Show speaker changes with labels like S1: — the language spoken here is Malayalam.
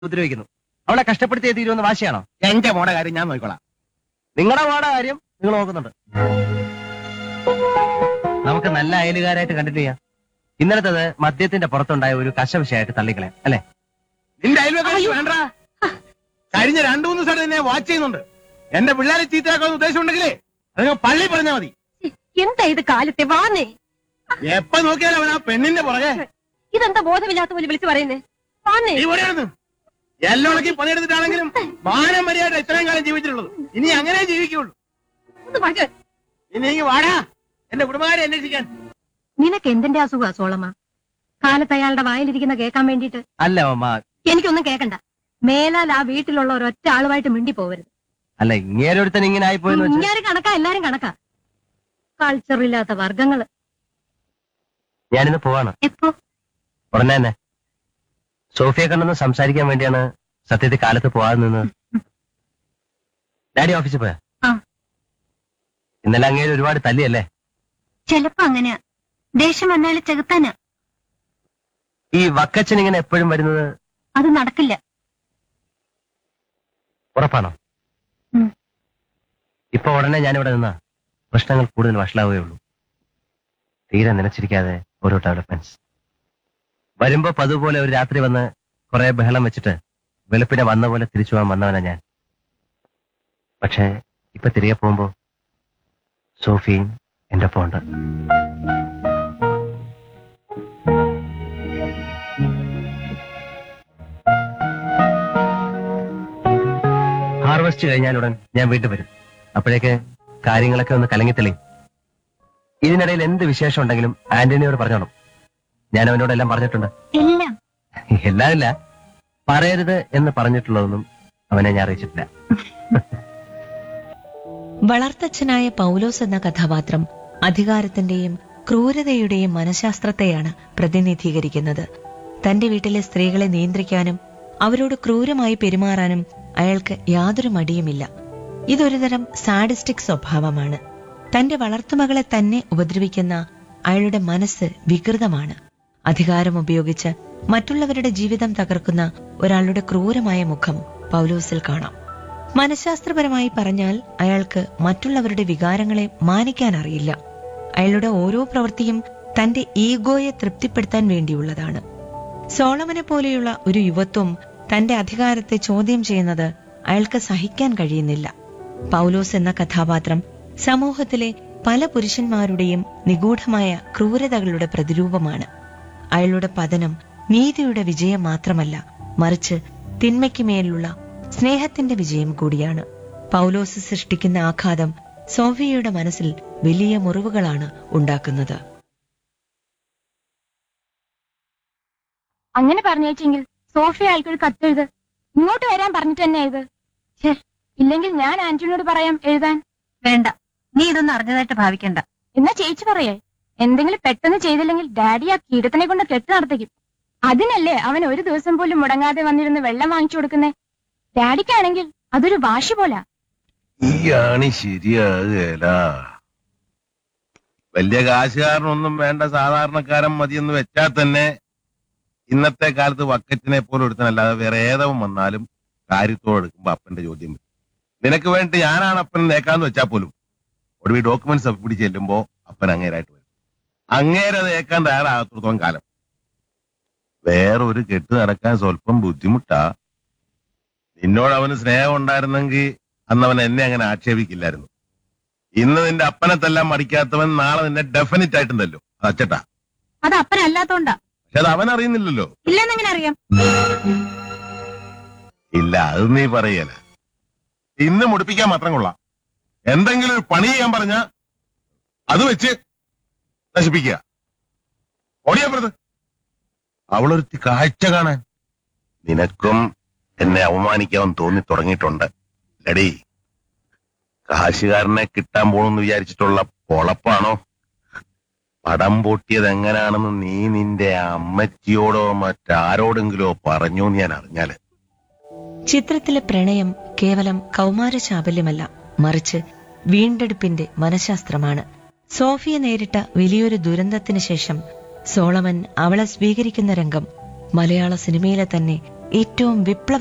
S1: ഉപദ്രവിക്കുന്നു അവളെ കഷ്ടപ്പെടുത്തിയേ തീരുമെന്ന് വാശിയാണോ
S2: എന്റെ മോടെ കാര്യം ഞാൻ നോക്കിക്കോളാം
S1: നിങ്ങളുടെ വാട കാര്യം നിങ്ങൾ നോക്കുന്നുണ്ട് നമുക്ക് നല്ല അയലുകാരായിട്ട് കണ്ടിട്ട് ചെയ്യാം ഇന്നലത്തത് മദ്യത്തിന്റെ പുറത്തുണ്ടായ ഒരു കശവിഷയായിട്ട് തള്ളിക്കളയാം അല്ലെ
S2: നിന്റെ അയൽവക്കാരി വേണ്ട കഴിഞ്ഞ രണ്ടു മൂന്ന് ദിവസമായിട്ട് നിന്നെ വാച്ച് ചെയ്യുന്നുണ്ട് എന്റെ പിള്ളേരെ ചീത്തയാക്കാൻ ഉദ്ദേശം ഉണ്ടെങ്കിലേ അതിന് പള്ളി പറഞ്ഞാൽ മതി
S3: എന്താ ഇത് കാലത്തെ വാന്നേ
S2: എപ്പോ നോക്കിയാലും അവൻ ആ പെണ്ണിന്റെ പുറകെ
S3: ഇതെന്താ ബോധമില്ലാത്ത പോലെ വിളിച്ചു പറയുന്നേ വാന്നേ
S2: ഈ പൊടിയാണെന്ന് എല്ലോളക്ക് പണിയെടുത്തിട്ടാണെങ്കിലും മാനം മര്യാദ ഇത്രയും കാലം ജീവിച്ചിട്ടുള്ളത് ഇനി അങ്ങനെ ജീവിക്കുള്ളൂ
S3: ഒന്ന് വരൂ.
S2: ഇനി നീ വാടാ എന്റെ കുടുംബക്കാരെ അന്വേഷിക്കാൻ
S3: നിനക്ക് എന്തിന്റെ അസുഖ സോളമ്മ കാലത്ത് അയാളുടെ വായിലിരിക്കുന്ന കേൾക്കാൻ വേണ്ടിട്ട്
S1: അല്ല അമ്മ
S3: എനിക്കൊന്നും കേക്കണ്ട മേലാൽ ആ വീട്ടിലുള്ള ഒരൊറ്റ ആളുമായിട്ട് മിണ്ടി പോവരുത്
S1: അല്ല ഇങ്ങേരൊരുത്തൻ ഇങ്ങനെ ആയിപ്പോയെന്ന് വെച്ചാൽ
S3: ഇങ്ങനെ കണക്കാ എല്ലാരും കണക്കാ കൾച്ചർ ഇല്ലാത്ത വർഗങ്ങള്
S1: ഞാനിന്ന് പോവാണ്
S3: എപ്പോ
S1: ഉടനെ തന്നെ സോഫിയെ കണ്ടൊന്ന് സംസാരിക്കാൻ വേണ്ടിയാണ് സത്യത്തിൽ കാലത്ത് പോവാതെ നിന്നത് ഡാഡി ഓഫീസിൽ പോയാ
S3: ആ.
S1: ഇന്നലെ അങ്ങേര് ഒരുപാട് തല്ലിയല്ലേ
S3: ചെലപ്പോ അങ്ങനെയാ ദേഷ്യം വന്നാല് ചെകുത്താനാ
S1: ഈ വക്കച്ചൻ ഇങ്ങനെ എപ്പോഴും വരുന്നത്
S3: അത് നടക്കില്ല
S1: ഉറപ്പാണോ
S3: ഉം.
S1: ഇപ്പൊ ഉടനെ ഞാനിവിടെ നിന്നാ പ്രശ്നങ്ങൾ കൂടുതൽ വഷളാവുകയുള്ളൂ തീരെ നിലച്ചിരിക്കാതെ ഓരോ ഡെവലപ്മെന്റ്സ് വരുമ്പോ പതുപോലെ ഒരു രാത്രി വന്ന് കുറെ ബഹളം വെച്ചിട്ട് വെളുപ്പിനെ വന്ന പോലെ തിരിച്ചു പോകാൻ വന്നവനാ ഞാൻ പക്ഷേ ഇപ്പൊ തിരികെ പോകുമ്പോ സോഫിയും എന്റെ ഒപ്പം ഉണ്ട് ഹാർവെസ്റ്റ് കഴിഞ്ഞാലുടൻ ഞാൻ വീട്ടിൽ വരും അപ്പോഴേക്ക് കാര്യങ്ങളൊക്കെ ഒന്ന് കലങ്ങിത്തെളി ഇതിനിടയിൽ എന്ത് വിശേഷം ഉണ്ടെങ്കിലും ആന്റണിയോട് പറഞ്ഞോണം ഞാൻ അവനോട് എല്ലാം പറഞ്ഞിട്ടുണ്ട്
S3: എല്ലാം
S1: എല്ലാം ഇല്ല പറയരുത് എന്ന് പറഞ്ഞിട്ടുള്ളതൊന്നും അവനെ ഞാൻ അറിയിച്ചിട്ടില്ല
S4: വളർത്തച്ഛനായ പൗലോസ് എന്ന കഥാപാത്രം അധികാരത്തിന്റെയും ക്രൂരതയുടെയും മനഃശാസ്ത്രത്തെയാണ് പ്രതിനിധീകരിക്കുന്നത് തന്റെ വീട്ടിലെ സ്ത്രീകളെ നിയന്ത്രിക്കാനും അവരോട് ക്രൂരമായി പെരുമാറാനും അയാൾക്ക് യാതൊരു മടിയുമില്ല ഇതൊരുതരം സാഡിസ്റ്റിക് സ്വഭാവമാണ് തന്റെ വളർത്തുമകളെ തന്നെ ഉപദ്രവിക്കുന്ന അയാളുടെ മനസ്സ് വികൃതമാണ് അധികാരം ഉപയോഗിച്ച് മറ്റുള്ളവരുടെ ജീവിതം തകർക്കുന്ന ഒരാളുടെ ക്രൂരമായ മുഖം പൗലോസിൽ കാണാം മനഃശാസ്ത്രപരമായി പറഞ്ഞാൽ അയാൾക്ക് മറ്റുള്ളവരുടെ വികാരങ്ങളെ മാനിക്കാൻ അറിയില്ല അയാളുടെ ഓരോ പ്രവൃത്തിയും തന്റെ ഈഗോയെ തൃപ്തിപ്പെടുത്താൻ വേണ്ടിയുള്ളതാണ് സോളമനെ പോലെയുള്ള ഒരു യുവത്വം തന്റെ അധികാരത്തെ ചോദ്യം ചെയ്യുന്നത് അയാൾക്ക് സഹിക്കാൻ കഴിയുന്നില്ല പൗലോസ് എന്ന കഥാപാത്രം സമൂഹത്തിലെ പല പുരുഷന്മാരുടെയും നിഗൂഢമായ ക്രൂരതകളുടെ പ്രതിരൂപമാണ് അയാളുടെ പതനം നീതിയുടെ വിജയം മാത്രമല്ല മറിച്ച് തിന്മയ്ക്ക് മേലുള്ള സ്നേഹത്തിന്റെ വിജയം കൂടിയാണ് പൗലോസ് സൃഷ്ടിക്കുന്ന ആഘാതം സോഫിയയുടെ മനസ്സിൽ വലിയ മുറിവുകളാണ് ഉണ്ടാക്കുന്നത്
S5: അങ്ങനെ പറഞ്ഞേച്ചെങ്കിൽ സോഫിയ അയാൾക്കൊരു കത്തെഴുത് ഇങ്ങോട്ട് വരാൻ പറഞ്ഞിട്ട് തന്നെ ഇത് ഛേ ഇല്ലെങ്കിൽ ഞാൻ ആന്റണിയോട് പറയാം എഴുതാൻ
S3: വേണ്ട നീ ഇതൊന്നും അറിഞ്ഞതായിട്ട് ഭാവിക്കണ്ട
S5: എന്നാ ചേച്ചി പറയേ എന്തെങ്കിലും പെട്ടെന്ന് ചെയ്തില്ലെങ്കിൽ ഡാഡി ആ കീടത്തിനെ കൊണ്ട് കെട്ട് നടത്തിക്കും അതിനല്ലേ അവൻ ഒരു ദിവസം പോലും മുടങ്ങാതെ വന്നിരുന്ന് വെള്ളം വാങ്ങിച്ചു കൊടുക്കുന്നേ ഡാഡിക്കാണെങ്കിൽ അതൊരു വാശി പോലാ
S6: ഈ ആണി ശരിയാകുകയല്ല വലിയ കാശുകാരനൊന്നും വേണ്ട സാധാരണക്കാരൻ മതിയെന്ന് വെച്ചാൽ തന്നെ ഇന്നത്തെ കാലത്ത് വക്കറ്റിനെ പോലെ ഒരുത്തനല്ലാതെ വേറെ ഏതവൻ വന്നാലും കാര്യത്തോടെ എടുക്കുമ്പോ അപ്പന്റെ ചോദ്യം വരും നിനക്ക് വേണ്ടി ഞാനാണ് അപ്പൻ നേക്കാന്ന് വെച്ചാൽ പോലും ഒടുവിൽ ഡോക്യുമെന്റ്സ് പിടി ചെല്ലുമ്പോ അപ്പൻ അങ്ങേരായിട്ട് വരും അങ്ങേരത് ഏക്കാൻ തയ്യാറാകത്തോളം കാലം വേറെ ഒരു കെട്ട് നടക്കാൻ സ്വല്പം ബുദ്ധിമുട്ടാ നിന്നോട് അവന് സ്നേഹം ഉണ്ടായിരുന്നെങ്കിൽ അന്ന് അവൻ എന്നെ അങ്ങനെ ആക്ഷേപിക്കില്ലായിരുന്നു ഇന്ന് നിന്റെ അപ്പനെ തല്ലാൻ മടിക്കാത്തവൻ നാളെ നിന്നെ ഡെഫിനറ്റ് ആയിട്ടും തല്ലോ അത് അച്ചട്ടാ
S5: അത് അപ്പനല്ലാത്തോണ്ടാ
S6: പക്ഷെ അത് അവൻ അറിയുന്നില്ലല്ലോ
S5: ഇല്ലെന്നെങ്ങനെ അറിയാം
S6: ഇല്ല അത് നീ പറയല ഇന്ന് മുടിപ്പിക്കാൻ മാത്രം കൊള്ളാം എന്തെങ്കിലും ഒരു പണി ചെയ്യാൻ പറഞ്ഞ അത് വെച്ച് നശിപ്പിക്കുക ഓടിയപ്പുറത്ത് അവളൊരുത്തി കാഴ്ച കാണാൻ നിനക്കും എന്നെ അവമാനിക്കാൻ തോന്നി തുടങ്ങിയിട്ടുണ്ട് ലടി കാശുകാരനെ കിട്ടാൻ പോണെന്ന് വിചാരിച്ചിട്ടുള്ള പൊളപ്പാണോ പടം പൊട്ടിയത് എങ്ങനെയാണെന്ന് നീ നിന്റെ അമ്മച്ചിയോടോ മറ്റാരോടെങ്കിലോ പറഞ്ഞു എന്ന് ഞാൻ അറിഞ്ഞാല്
S4: ചിത്രത്തിലെ പ്രണയം കേവലം കൗമാര ചാബല്യമല്ല മറിച്ച് വീണ്ടെടുപ്പിന്റെ മനഃശാസ്ത്രമാണ് സോഫിയ നേരിട്ട വലിയൊരു ദുരന്തത്തിന് ശേഷം സോളമൻ അവളെ സ്വീകരിക്കുന്ന രംഗം മലയാള സിനിമയിലെ തന്നെ ഏറ്റവും വിപ്ലവ